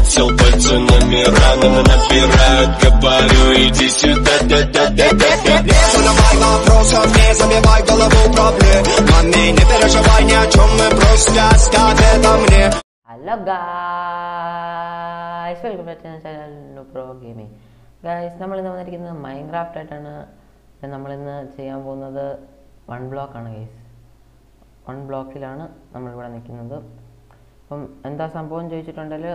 Прилетел пацанами рано набирают Говорю, иди сюда, да-да-да-да-да Не задавай вопросов, не забивай голову проблемами Не переживай ни о чем, мы просто оставь это мне hello guys welcome back to channel pro gaming guys നമ്മൾ ഇന്ന് വന്നിരിക്കുന്നത് മൈൻക്രാഫ്റ്റ് ആയിട്ടാണ് പിന്നെ നമ്മളിന്ന് ചെയ്യാൻ പോകുന്നത് വൺ ബ്ലോക്കാണ് ഗൈസ് വൺ ബ്ലോക്കിലാണ് നമ്മളിവിടെ നിൽക്കുന്നത് അപ്പം എന്താ സംഭവം എന്ന് ചോദിച്ചിട്ടുണ്ടെങ്കിൽ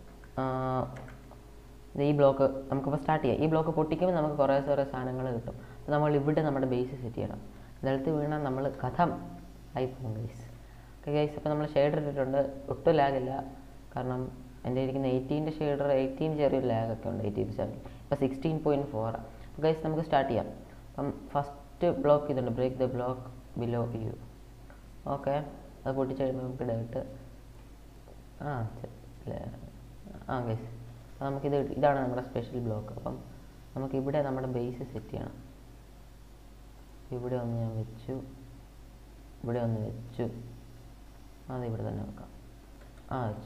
ഈ ബ്ലോക്ക് നമുക്കിപ്പോൾ സ്റ്റാർട്ട് ചെയ്യാം ഈ ബ്ലോക്ക് പൊട്ടിക്കുമ്പോൾ നമുക്ക് കുറേ കുറേ സാധനങ്ങൾ കിട്ടും അപ്പോൾ നമ്മൾ ഇവിടെ നമ്മുടെ ബേസ് സെറ്റ് ചെയ്യണം നിലത്ത് വീണാൽ നമ്മൾ കഥം ആയി പോകും ഗൈസ് ഓക്കെ ഗൈസ് അപ്പോൾ നമ്മൾ ഷെയ്ഡർ ഇട്ടിട്ടുണ്ട് ഒട്ടും ലാഗില്ല കാരണം എൻ്റെ ഇരിക്കുന്ന എയ്റ്റീൻ്റെ ഷെയ്ഡർ എയ്റ്റീൻ ചെറിയൊരു ലാഗൊക്കെ ഉണ്ട് എയ്റ്റീൻ സെവൻ ഇപ്പോൾ സിക്സ്റ്റീൻ പോയിൻറ്റ് ഫോറാണ് അപ്പോൾ ഗൈസ് നമുക്ക് സ്റ്റാർട്ട് ചെയ്യാം അപ്പം ഫസ്റ്റ് ബ്ലോക്ക് ഇതുണ്ട് break the block below you okay അത് പൊട്ടിച്ച് കഴിയുമ്പോൾ നമുക്ക് ഡയറക്റ്റ് ആ ചെ- ല- ആ ഗൈസ് അപ്പോൾ നമുക്കിത് ഇതാണ് നമ്മുടെ സ്പെഷ്യൽ ബ്ലോക്ക് അപ്പം നമുക്ക് ഇവിടെ നമ്മുടെ ബേസ് സെറ്റ് ചെയ്യണം ഇവിടെ ഒന്ന് ഞാൻ വെച്ചു ഇവിടെ ഒന്ന് വെച്ചു അത് ഇവിടെ തന്നെ വെക്കാം ആ വെച്ചു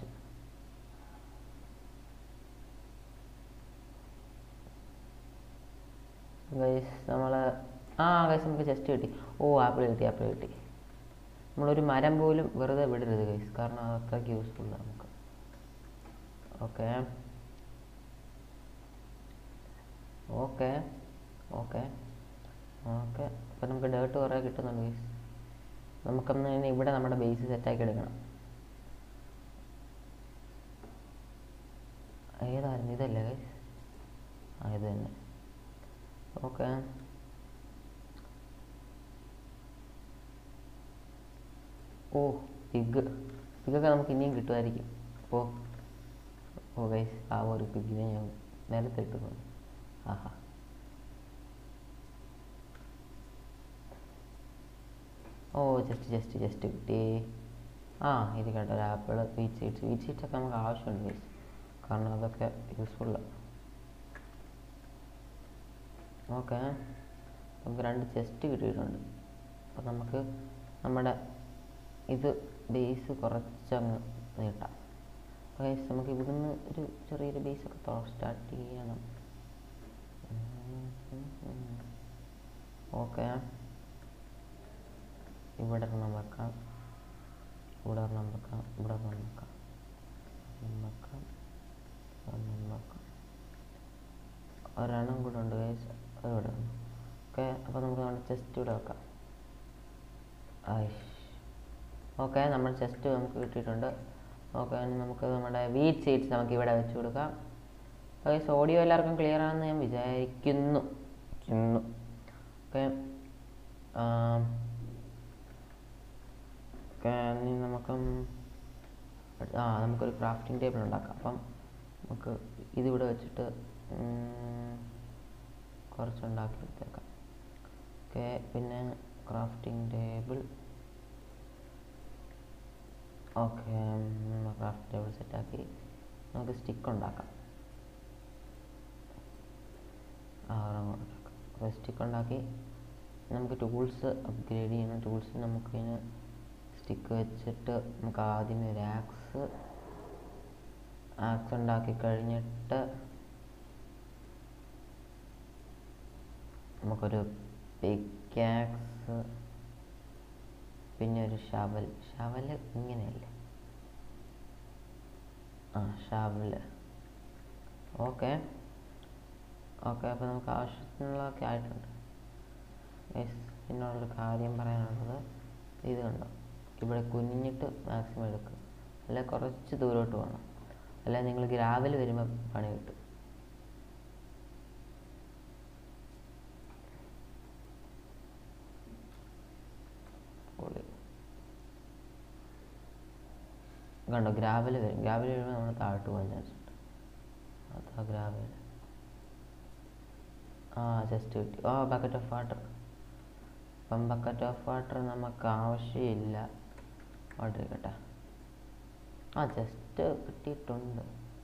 ഗൈസ് നമ്മൾ ആ ഗൈസ് നമുക്ക് ചെസ്റ്റ് കിട്ടി ഓ ആപ്പിൾ കിട്ടി ആപ്പിൾ കിട്ടി നമ്മളൊരു മരം പോലും വെറുതെ വിടരുത് ഗൈസ് കാരണം അത് അത്രയ്ക്ക് യൂസ്ഫുൾ നമുക്ക് ഓക്കെ ഓക്കെ ഓക്കെ ഓക്കെ അപ്പം നമുക്ക് ഡേർട്ട് കുറേ കിട്ടുന്നുണ്ട് ഗൈസ് നമുക്കൊന്ന് ഇനി ഇവിടെ നമ്മുടെ ബേസ് സെറ്റാക്കി എടുക്കണം ഏതായിരുന്നു ഇതല്ലേ ഗൈസ് ആ ഇത് തന്നെ ഓക്കെ ഓ പിഗ് പിഗൊക്കെ നമുക്ക് ഇനിയും കിട്ടുമായിരിക്കും അപ്പോൾ ഓ ഗൈസ് ആ ഒരു പിഗിനെ ഞാൻ നിലത്തിട്ട് പോകുന്നു ആഹാ ഓ ജസ്റ്റ് ജസ്റ്റ് ജസ്റ്റ് കിട്ടി ആ ഇത് കേട്ടോ ഒരു apple wheat seeds wheat seeds ഒക്കെ നമുക്ക് ആവശ്യമുണ്ട് ഗൈസ് കാരണം അതൊക്കെ യൂസ്ഫുള്ളാണ് ഓക്കെ നമുക്ക് രണ്ട് ചെസ്റ്റ് കിട്ടിയിട്ടുണ്ട് അപ്പോൾ നമുക്ക് നമ്മുടെ ഇത് ബേസ് കുറച്ചങ്ങ് നീട്ടാം അപ്പോൾ ഗൈസ് നമുക്ക് ഇവിടുന്ന് ഒരു ചെറിയൊരു ബേസൊക്കെ സ്റ്റാർട്ട് ചെയ്യണം ഓക്കെ ഇവിടെ ഒരെണ്ണം വെക്കാം ഇവിടെ ഒരെണ്ണം വെക്കാം ഇവിടെ ഒരെണ്ണം വെക്കാം ഒരെണ്ണം വെക്കാം ഒരെണ്ണം വെക്കാം ഒരെണ്ണം കൂടെ ഉണ്ട് ഗൈസ് അത് ഇവിടെ ഓക്കെ അപ്പോൾ നമുക്ക് നമ്മുടെ ചെസ്റ്റ് ഇവിടെ വെക്കാം ഐഷ് ഓക്കെ നമ്മൾ ചെസ്റ്റ് നമുക്ക് കിട്ടിയിട്ടുണ്ട് ഓക്കെ ഇനി നമുക്ക് നമ്മുടെ വീറ്റ് സീഡ്സ് നമുക്ക് ഇവിടെ വെച്ച് കൊടുക്കാം ഗൈസ് ഓഡിയോ എല്ലാവർക്കും ക്ലിയർ ആണെന്ന് ഞാൻ വിചാരിക്കുന്നു ഇന്നു ഓക്കെ ഓക്കെ ഇനി നമുക്ക് ആ നമുക്കൊരു ക്രാഫ്റ്റിംഗ് ടേബിൾ ഉണ്ടാക്കാം അപ്പം നമുക്ക് ഇതിവിടെ വെച്ചിട്ട് ഉം, കുറച്ചുണ്ടാക്കി എടുത്തേക്കാം ഓക്കെ പിന്നെ crafting table okay craft table സെറ്റാക്കി നമുക്ക് സ്റ്റിക്ക് ഉണ്ടാക്കാം ആ അപ്പോൾ സ്റ്റിക്ക് ഉണ്ടാക്കി നമുക്ക് ടൂൾസ് അപ്ഗ്രേഡ് ചെയ്യണം ടൂൾസ് നമുക്കിതിന് സ്റ്റിക്ക് വെച്ചിട്ട് നമുക്ക് ആദ്യം ഒരു ആക്സ് ആക്സ് ഉണ്ടാക്കി കഴിഞ്ഞിട്ട് നമുക്കൊരു പിക്കാക്സ് പിന്നെ ഒരു ഷവൽ ഷവൽ ഇങ്ങനെയല്ലേ ആ ഷവല് ഓക്കെ ഓക്കെ അപ്പോൾ നമുക്ക് ആവശ്യത്തിനുള്ളതൊക്കെ ആയിട്ടുണ്ട് യെസ് പിന്നുള്ളൊരു കാര്യം പറയാനുള്ളത് ഇത് കണ്ടോ ഇവിടെ കുനിഞ്ഞിട്ട് മാക്സിമം എടുക്കുക അല്ലെ കുറച്ച് ദൂരോട്ട് പോകണം അല്ലെ നിങ്ങൾ ഗ്രാവൽ വരുമ്പോൾ പണി കിട്ടും പൊളി. കണ്ടോ ഗ്രാവൽ വരും ഗ്രാവൽ വരുമ്പോൾ നമ്മൾ താഴോട്ട് പോകാൻ ചാൻസ് ഉണ്ട് അതാ ഗ്രാവൽ ആ ജസ്റ്റ് കിട്ടി ഓ ബക്കറ്റ് ഓഫ് വാട്ടർ അപ്പം ബക്കറ്റ് ഓഫ് വാട്ടർ നമുക്ക് ആവശ്യമില്ല വാട്ടർ കേട്ടാ ആ ജസ്റ്റ് കിട്ടിയിട്ടുണ്ട്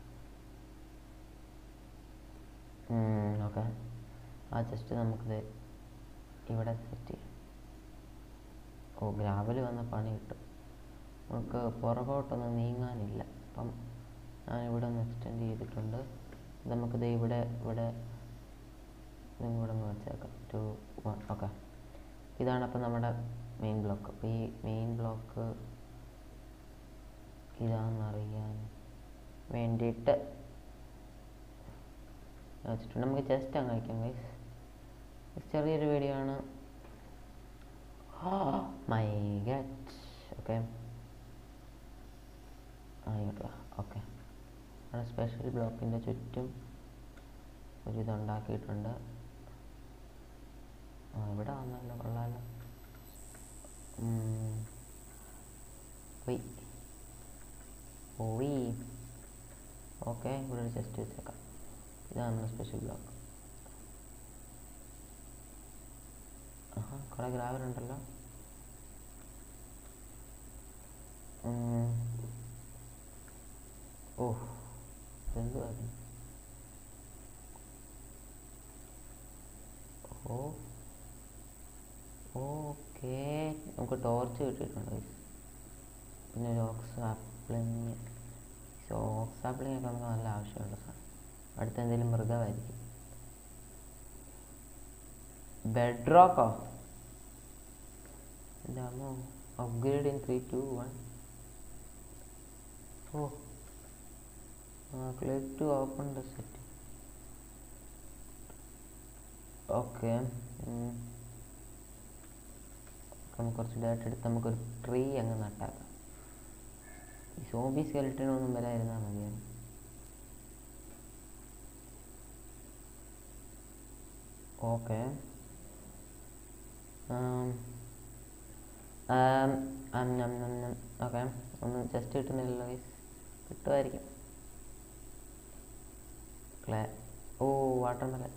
ഓക്കെ ആ ജസ്റ്റ് നമുക്കിത് ഇവിടെ സെറ്റ് ചെയ്യാം ഓ ഗ്രാവൽ വന്ന പണി കിട്ടും നമുക്ക് പുറകോട്ടൊന്നും നീങ്ങാനില്ല അപ്പം ഞാൻ ഇവിടെ ഒന്ന് എക്സ്റ്റെൻഡ് ചെയ്തിട്ടുണ്ട് ഇത് നമുക്ക് ദേ ഇവിടെ ഇവിടെ ഇത് ഇവിടെ ഒന്ന് വെച്ചേക്കാം ടു വൺ ഓക്കെ ഇതാണ് അപ്പോൾ നമ്മുടെ മെയിൻ ബ്ലോക്ക് അപ്പോൾ ഈ മെയിൻ ബ്ലോക്ക് ഇതാണെന്നറിയാൻ വേണ്ടിയിട്ട് വെച്ചിട്ടുണ്ട് നമുക്ക് ജസ്റ്റ് അങ്ങ് അയക്കാം ഗൈസ് ചെറിയൊരു വീഡിയോ ആണ് മൈ ഗറ്റ് ഓക്കെ ആയിക്കോട്ടെ ഓക്കെ അവിടെ സ്പെഷ്യൽ ബ്ലോക്കിൻ്റെ ചുറ്റും ഒരു ഇതുണ്ടാക്കിയിട്ടുണ്ട് ആ ഇവിടെ വന്നല്ലോ കൊള്ളാലോ ഉം. പോയി പോയി ഓക്കെ ഇവിടെ ഒരു ചെസ്റ്റ് വെച്ചേക്കാം ഇതാണ് സ്പെഷ്യൽ ബ്ലോക്ക് ആഹാ കുറേ ഗ്രാവൽ ഉണ്ടല്ലോ ഉം. ഓ ഇതെന്തുവായിരുന്നു ഓ ഓക്കേ നമുക്ക് ടോർച്ച് കിട്ടിയിട്ടുണ്ട് guys. പിന്നെ ഒരു ഓക്സ് ആപ്പിളിങ് ഓക്സ് ആപ്പിളിങ് ഒക്കെ നമുക്ക് നല്ല ആവശ്യമുള്ള സാധനം അടുത്ത എന്തെങ്കിലും മൃഗമായിരിക്കും ബെഡ് റോക്കോ എന്താണോ upgrade in three two one ഓ click to open the set okay നമുക്ക് കുറച്ച് ഡേറ്റ എടുത്ത് നമുക്കൊരു ട്രീ അങ്ങ് നട്ടാക്കാം ഈ സോബി സ്കെൽറ്റനൊന്നും വരാതിരുന്നാൽ മതിയായിരുന്നു ഓക്കെ ഓക്കെ ഒന്ന് ജസ്റ്റ് കിട്ടുന്നില്ലല്ലോ ഗൈസ് കിട്ടുമായിരിക്കും ക്ലേ ഓ വാട്ടർ മെലൻ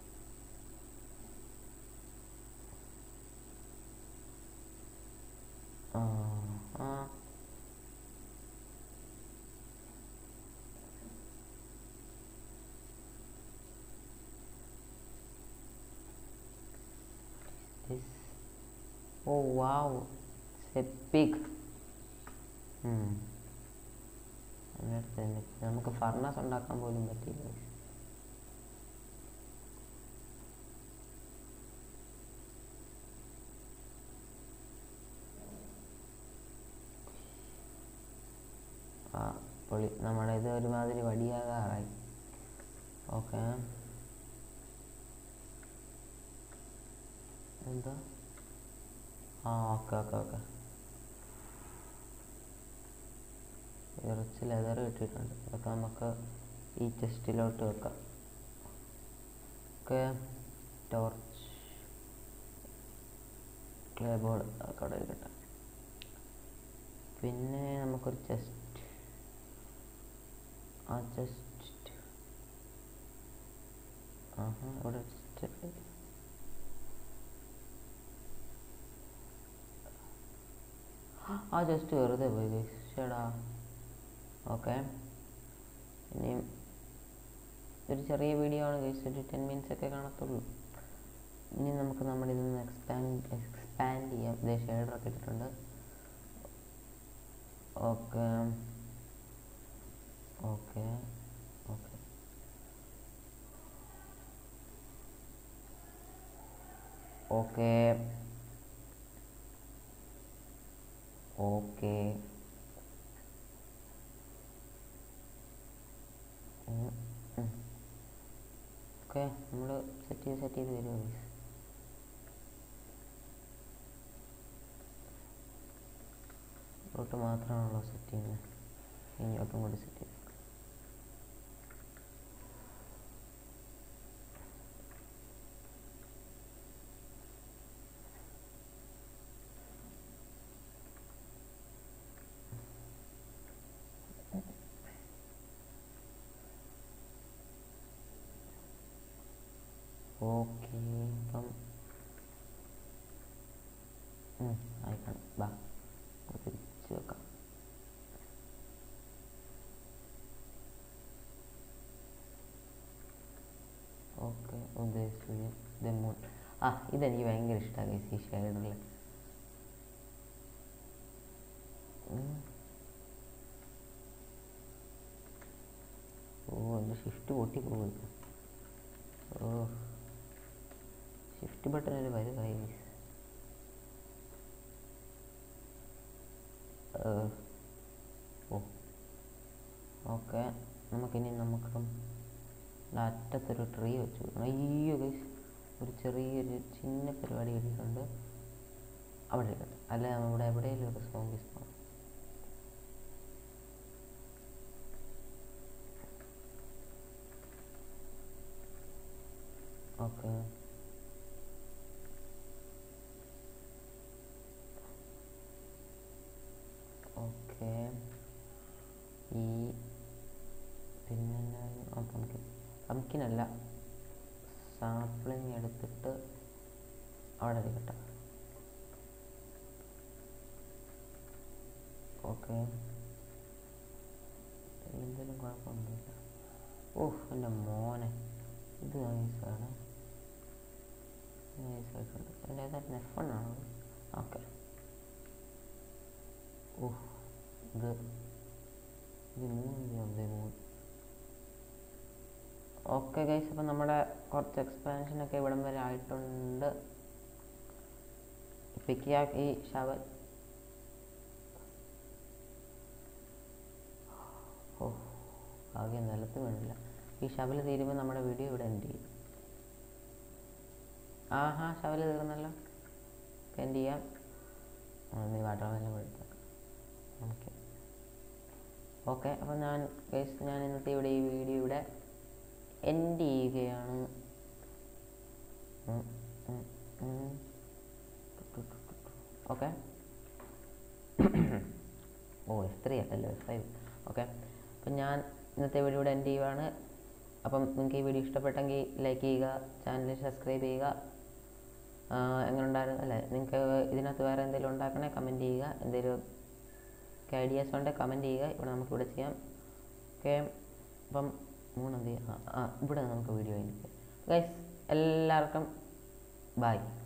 ആ ആ this oh wow it's a pig ഉം. അതിനടുത്ത് തന്നെ നമുക്ക് ഫർണസ് ഉണ്ടാക്കാൻ പോലും പറ്റില്ല ആ പൊളി നമ്മുടെ ഇത് ഒരുമാതിരി വടിയാകാറായി ഓക്കെ എന്താ ആ ഓക്കെ ഓക്കെ ഓക്കെ കുറച്ച് ലെതർ കിട്ടിയിട്ടുണ്ട് അതൊക്കെ നമുക്ക് ഈ ചെസ്റ്റിലോട്ട് വെക്കാം ഓക്കെ ടോർച്ച് ക്ലേ ബോർഡ് അതൊക്കെ അവിടെ ഇരിക്കട്ടെ പിന്നെ നമുക്കൊരു ചെസ്റ്റ് ആ ചെസ്റ്റ് ആഹാ ഇവിടെ ചെസ്റ്റ് ആ ജസ്റ്റ് വെറുതെ പോയി guys. ശ്ശെടാ ഓക്കെ ഇനിയും ഒരു ചെറിയ വീഡിയോ ആണ് ഗൈസ് ഒരു ടെൻ മിനിറ്റ്സ് ഒക്കെ കാണത്തുള്ളൂ ഇനി നമുക്ക് നമ്മുടെ ഇതിൽ നിന്ന് എക്സ്പാൻഡ് എക്സ്പാൻഡ് ചെയ്യാം ഇതേ ഷെയ്ഡറൊക്കെ ഇട്ടിട്ടുണ്ട് okay okay okay okay okay okay നമ്മൾ സെറ്റ് ചെയ്ത് സെറ്റ് ചെയ്ത് വരുമോ guys? ഇങ്ങോട്ട് മാത്രമാണല്ലോ സെറ്റ് ചെയ്യുന്നത് ഇങ്ങോട്ടും കൂടി സെറ്റ് ചെയ്ത് ഓക്കെ ഇപ്പം ഉം, ആയിക്കാണ് ബാ ഇത് തിരിച്ച് വെക്കാം ഓക്കെ ഉദ്ദേശിച്ചു മൂൺ ആ ഇതെനിക്ക് ഭയങ്കര ഇഷ്ടമാണ് ഈ ഷെയ്ഡറിൽ ഓ എൻ്റെ ഷിഫ്റ്റ് പൊട്ടി പോകും ഓ ഷിഫ്റ്റ് ബട്ടൺ ഒരു വരുവായി ഓ ഓക്കെ നമുക്കിനി നമുക്ക് ഇവിടെ അറ്റത്തൊരു ട്രീ വെച്ചു അയ്യോ ഗൈസ് ഒരു ചെറിയൊരു ചിന്ന പരിപാടി കിട്ടിയിട്ടുണ്ട് അവിടെ ഇരിക്കട്ടെ അല്ല നമ്മുടെ എവിടെയെങ്കിലും ഒരു സോംബീസ് പോകണം ഓക്കെ ഓക്കെ ഈ പിന്നെ ആ പംകിൻ പംകിനല്ല സാപ്ലിങ് എടുത്തിട്ട് അവിടെ ഇരിക്കട്ടെ ഓക്കെ എന്തെങ്കിലും കുഴപ്പമൊന്നുമില്ല ഓഹ് എൻ്റെ മോനെ ഇത് നൈസാണ് നൈസായിട്ടുണ്ട് എൻ്റെ ഏതായിരുന്നു എഫ് വൺ ആണോ ഓക്കെ ഓഹ് ഇത് ഇത് മൂന്ന് ഒമ്പത് മൂന്ന് ഓക്കെ ഗൈസ് അപ്പം നമ്മുടെ കുറച്ച് എക്സ്പാൻഷനൊക്കെ ഇവിടം വരെ ആയിട്ടുണ്ട് പിക്ക് ഈ ഷവൽ ഓ ഭാഗ്യം നിലത്ത് വീണില്ല ഈ ഷവൽ തീരുമ്പോൾ നമ്മുടെ വീഡിയോ ഇവിടെ എൻഡ് ചെയ്യും ആഹാ ഷവൽ തീർന്നല്ലോ എൻഡ് ചെയ്യാം ആ, നീ വാട്ടർ മെല്ലാം കൊടുത്തു ഓക്കെ ഓക്കെ അപ്പോൾ ഞാൻ ഗൈസ് ഞാൻ ഇന്നത്തെ ഇവിടെ ഈ വീഡിയോ ഇവിടെ എൻഡ് ചെയ്യുകയാണ് ഓക്കെ ഓ എഫ് ത്രീ അല്ലല്ലോ എഫ് ഫൈവ് ഓക്കെ അപ്പം ഞാൻ ഇന്നത്തെ വീഡിയോ ഇവിടെ എൻഡ് ചെയ്യുവാണ് അപ്പം നിങ്ങൾക്ക് ഈ വീഡിയോ ഇഷ്ടപ്പെട്ടെങ്കിൽ ലൈക്ക് ചെയ്യുക ചാനൽ സബ്സ്ക്രൈബ് ചെയ്യുക ആ, എങ്ങനെ ഉണ്ടായിരുന്നു അല്ലേ നിങ്ങൾക്ക് ഇതിനകത്ത് വേറെ എന്തെങ്കിലും ഉണ്ടാക്കണേ കമൻറ്റ് ചെയ്യുക എന്തെങ്കിലും ഒക്കെ ഐഡിയാസ് ഉണ്ടെങ്കിൽ കമൻറ്റ് ചെയ്യുക ഇവിടെ നമുക്ക് ഇവിടെ ചെയ്യാം ഓക്കെ അപ്പം മൂന്നെന്ത് ചെയ്യാം ആ ആ ഇവിടെ നമുക്ക് വീഡിയോ ആയിരിക്കും ഗൈസ് എല്ലാവർക്കും ബൈ